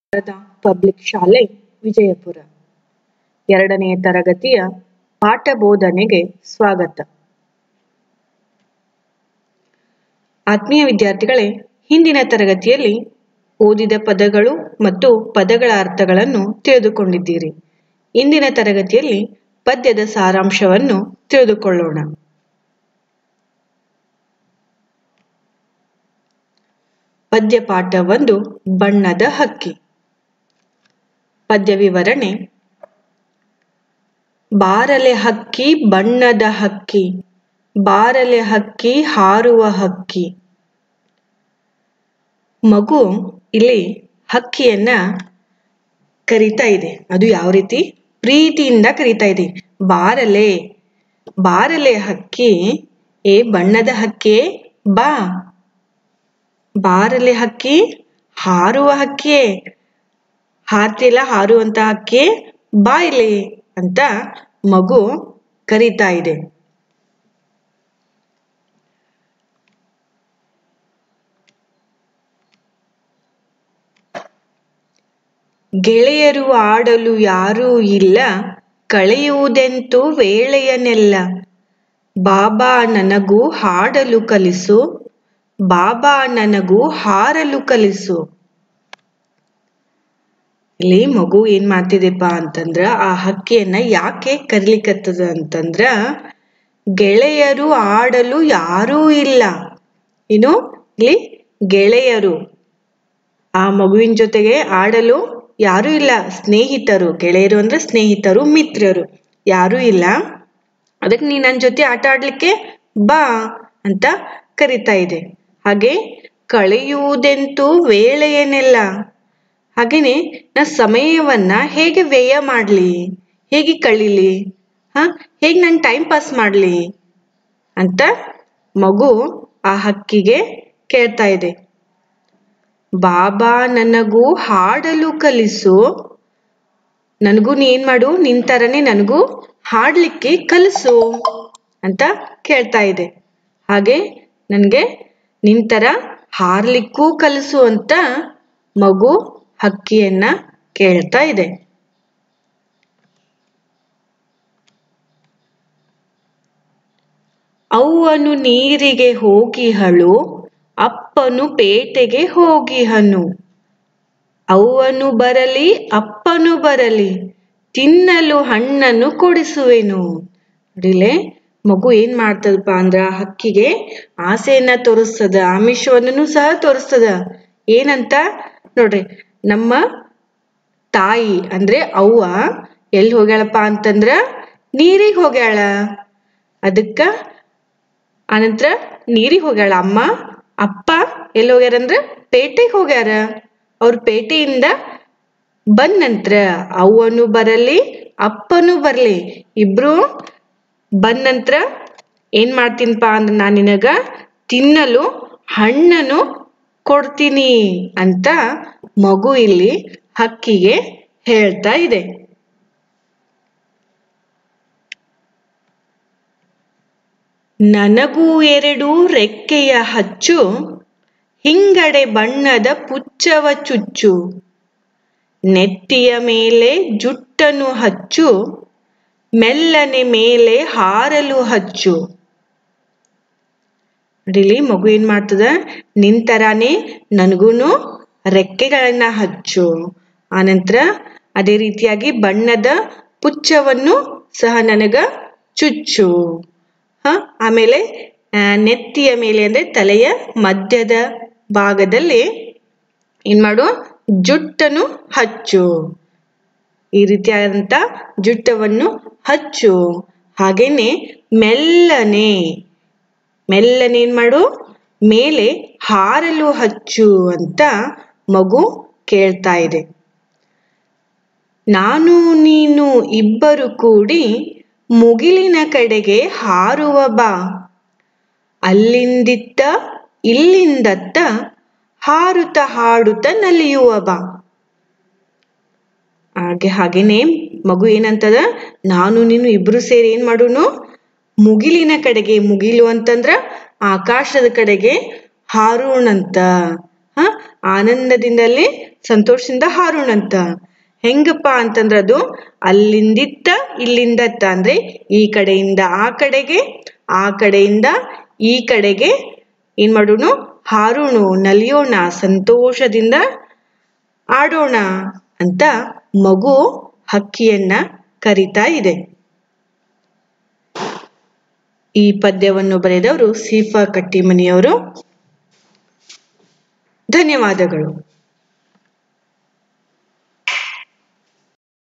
Sharada public ಶಾಲೆ ವಿಜಯಪುರ ಎರಡನೆಯ ತರಗತಿಯ ಪಾಠ ಬೋಧನೆಗೆ ಸ್ವಾಗತ ಆತ್ಮೀಯ ವಿದ್ಯಾರ್ಥಿಗಳೇ ಹಿಂದಿನ ತರಗತಿಯಲ್ಲಿ ಓದಿದ ಪದಗಳು ಮತ್ತು ಪದಗಳ ಅರ್ಥಗಳನ್ನು ತಿಳಿದುಕೊಂಡಿದ್ದೀರಿ ಇಂದಿನ ತರಗತಿಯಲ್ಲಿ ಪದ್ಯದ ಸಾರಾಂಶವನ್ನು ತಿಳಿದುಕೊಳ್ಳೋಣ ಪದ್ಯಪಾಠ ಒಂದು ಬಣ್ಣದ ಹಕ್ಕಿ ಪದ್ಯ ವಿವರಣೆ ಬಾರಲೆ ಹಕ್ಕಿ ಬಣ್ಣದ ಹಕ್ಕಿ ಬಾರಲೆ ಹಕ್ಕಿ ಹಾರುವ ಹಕ್ಕಿ ಮಗು ಇಲ್ಲಿ ಹಕ್ಕಿಯನ್ನ ಕರಿತಾ ಇದೆ ಅದು ಯಾವ ರೀತಿ ಪ್ರೀತಿಯಿಂದ ಕರಿತಾ ಇದೆ ಬಾರಲೆ ಬಾರಲೆ ಹಕ್ಕಿ ಏ ಬಣ್ಣದ ಹಕ್ಕಿ ಬಾ ಬಾರಲೆ ಹಕ್ಕಿ ಹಾರುವ ಹಕ್ಕಿಯೇ ಹಾರ್ತಿಲ್ಲ ಹಾರುವಂತ ಹಕ್ಕಿ ಬಾ ಇಲ್ಲಿ ಅಂತ ಮಗು ಕರೀತಾ ಇದೆ ಗೆಳೆಯರು ಆಡಲು ಯಾರೂ ಇಲ್ಲ ಕಳೆಯುವುದೆಂತೂ ವೇಳೆಯನೆಲ್ಲ ಬಾಬಾ ನನಗೂ ಹಾಡಲು ಕಲಿಸು ಬಾಬಾ ನನಗೂ ಹಾರಲು ಕಲಿಸು ಇಲ್ಲಿ ಮಗು ಏನ್ ಮಾಡ್ತಿದೆಪ್ಪ ಅಂತಂದ್ರ ಆ ಹಕ್ಕಿಯನ್ನ ಯಾಕೆ ಕರಿಲಿಕ್ಕತ್ತದ ಅಂತಂದ್ರ ಗೆಳೆಯರು ಆಡಲು ಯಾರೂ ಇಲ್ಲ ಏನು ಇಲ್ಲಿ ಗೆಳೆಯರು ಆ ಮಗುವಿನ ಜೊತೆಗೆ ಆಡಲು ಯಾರೂ ಇಲ್ಲ ಸ್ನೇಹಿತರು ಗೆಳೆಯರು ಅಂದ್ರೆ ಸ್ನೇಹಿತರು ಮಿತ್ರರು ಯಾರೂ ಇಲ್ಲ ಅದಕ್ಕೆ ನೀ ನನ್ನ ಜೊತೆ ಆಟ ಆಡ್ಲಿಕ್ಕೆ ಬಾ ಅಂತ ಕರಿತಾ ಇದೆ ಹಾಗೆ ಕಳೆಯುವುದೆಂತೂ ವೇಳೆಯೇನೆಲ್ಲ ಹಾಗೇನೆ ನಾ ಸಮಯವನ್ನ ಹೇಗೆ ವ್ಯಯ ಮಾಡ್ಲಿ ಹೇಗೆ ಕಳೀಲಿ ಹ ಹೇಗೆ ನಾನು ಟೈಮ್ ಪಾಸ್ ಮಾಡ್ಲಿ ಅಂತ ಮಗು ಆ ಹಕ್ಕಿಗೆ ಕೇಳ್ತಾ ಇದೆ ಬಾಬಾ ನನಗೂ ಹಾಡಲು ಕಲಿಸು ನನಗೂ ನೀ ಏನ್ ಮಾಡು ನಿನ್ ತರನೇ ನನಗೂ ಹಾಡ್ಲಿಕ್ಕೆ ಕಲಿಸು ಅಂತ ಕೇಳ್ತಾ ಇದೆ ಹಾಗೆ ನನ್ಗೆ ನಿನ್ ತರ ಹಾರ್ಲಿಕ್ಕೂ ಕಲಿಸು ಅಂತ ಮಗು ಹಕ್ಕಿಯನ್ನ ಕೇಳ್ತಾ ಇದೆ ಅವ್ವನು ನೀರಿಗೆ ಹೋಗಿಹಳು ಅಪ್ಪನು ಪೇಟೆಗೆ ಹೋಗಿಹನು ಅವ್ವನು ಬರಲಿ ಅಪ್ಪನು ಬರಲಿ ತಿನ್ನಲು ಹಣ್ಣನ್ನು ಕೊಡಿಸುವೆನು ನೋಡಿಲೆ ಮಗು ಏನ್ ಮಾಡ್ತದಪ್ಪ ಅಂದ್ರ ಹಕ್ಕಿಗೆ ಆಸೆಯನ್ನ ತೋರಿಸ್ತದ ಆಮಿಷವನ್ನು ಸಹ ತೋರಿಸ್ತದ ಏನಂತ ನೋಡ್ರಿ ನಮ್ಮ ತಾಯಿ ಅಂದ್ರೆ ಅವ್ವ ಎಲ್ಲಿ ಹೋಗ್ಯಾಳಪ್ಪ ಅಂತಂದ್ರ ನೀರಿಗೆ ಹೋಗ್ಯಾಳ ಅದಕ್ಕ ಆನಂತರ ನೀರಿಗೆ ಹೋಗ್ಯಾಳ ಅಮ್ಮ ಅಪ್ಪ ಎಲ್ಲಿ ಹೋಗ್ಯಾರಂದ್ರ ಪೇಟೆಗೆ ಹೋಗ್ಯಾರ ಅವ್ರ ಪೇಟೆಯಿಂದ ಬಂದ ನಂತರ ಅವ್ವನು ಬರಲಿ ಅಪ್ಪನು ಬರ್ಲಿ ಇಬ್ರು ಬಂದ ನಂತರ ಏನ್ ಮಾಡ್ತೀನಪ್ಪ ಅಂದ್ರೆ ನಾನು ನಿನಗ ತಿನ್ನಲು ಹಣ್ಣನ್ನು ಕೊಡ್ತೀನಿ ಅಂತ ಮಗು ಇಲ್ಲಿ ಹಕ್ಕಿಗೆ ಹೇಳ್ತಾ ಇದೆ ನನಗೂ ಎರಡು ರೆಕ್ಕೆಯ ಹಚ್ಚು ಹಿಂಗಡೆ ಬಣ್ಣದ ಪುಚ್ಚವ ಚುಚ್ಚು ನೆತ್ತಿಯ ಮೇಲೆ ಜುಟ್ಟನು ಹಚ್ಚು ಮೆಲ್ಲನೆ ಮೇಲೆ ಹಾರಲು ಹಚ್ಚು ನೋಡಿಲಿ ಮಗು ಏನ್ ಮಾಡ್ತದ ನಿನ್ ತರಾನೇ ನನಗೂನು ರೆಕ್ಕೆಗಳನ್ನ ಹಚ್ಚು ಆನಂತರ ಅದೇ ರೀತಿಯಾಗಿ ಬಣ್ಣದ ಪುಚ್ಚವನ್ನು ಸಹ ನನಗ ಚುಚ್ಚು ಹ ಆಮೇಲೆ ನೆತ್ತಿಯ ಮೇಲೆ ಅಂದ್ರೆ ತಲೆಯ ಮಧ್ಯದ ಭಾಗದಲ್ಲಿ ಏನ್ ಮಾಡು ಜುಟ್ಟನು ಹಚ್ಚು ಈ ರೀತಿಯಾದಂತ ಜುಟ್ಟವನ್ನು ಹಚ್ಚು ಹಾಗೇನೆ ಮೆಲ್ಲನೆ ಮೆಲ್ಲನೆ ಏನ್ ಮಾಡು ಮೇಲೆ ಹಾರಲು ಹಚ್ಚು ಅಂತ ಮಗು ಕೇಳ್ತಾ ಇದೆ ನಾನು ನೀನು ಇಬ್ಬರು ಕೂಡಿ ಮುಗಿಲಿನ ಕಡೆಗೆ ಹಾರುವ ಬಾ ಅಲ್ಲಿಂದಿತ್ತ ಇಲ್ಲಿಂದತ್ತ ಹಾರುತ್ತ ಹಾಡುತ್ತ ನಲಿಯುವ ಬಾ ಹಾಗೆ ಹಾಗೇನೆ ಮಗು ಏನಂತದ ನಾನು ನೀನು ಇಬ್ರು ಸೇರಿ ಏನ್ ಮಾಡೋನು ಮುಗಿಲಿನ ಕಡೆಗೆ ಮುಗಿಲು ಅಂತಂದ್ರ ಆಕಾಶದ ಕಡೆಗೆ ಹಾರೋಣಂತ ಹ ಆನಂದದಿಂದಲೇ ಸಂತೋಷದಿಂದ ಹಾರೋಣಂತ ಹೆಂಗಪ್ಪ ಅಂತಂದ್ರ ಅದು ಅಲ್ಲಿಂದಿತ್ತ ಇಲ್ಲಿಂದತ್ತ ಅಂದ್ರೆ ಈ ಕಡೆಯಿಂದ ಆ ಕಡೆಗೆ ಆ ಕಡೆಯಿಂದ ಈ ಕಡೆಗೆ ಏನ್ ಮಾಡೋಣ ಹಾರೋಣ ನಲಿಯೋಣ ಸಂತೋಷದಿಂದ ಆಡೋಣ ಅಂತ ಮಗು ಹಕ್ಕಿಯನ್ನ ಕರಿತಾ ಇದೆ ಈ ಪದ್ಯವನ್ನು ಬರೆದವರು ಸೀಫಾ ಕಟ್ಟಿಮನಿಯವರು ಧನ್ಯವಾದಗಳು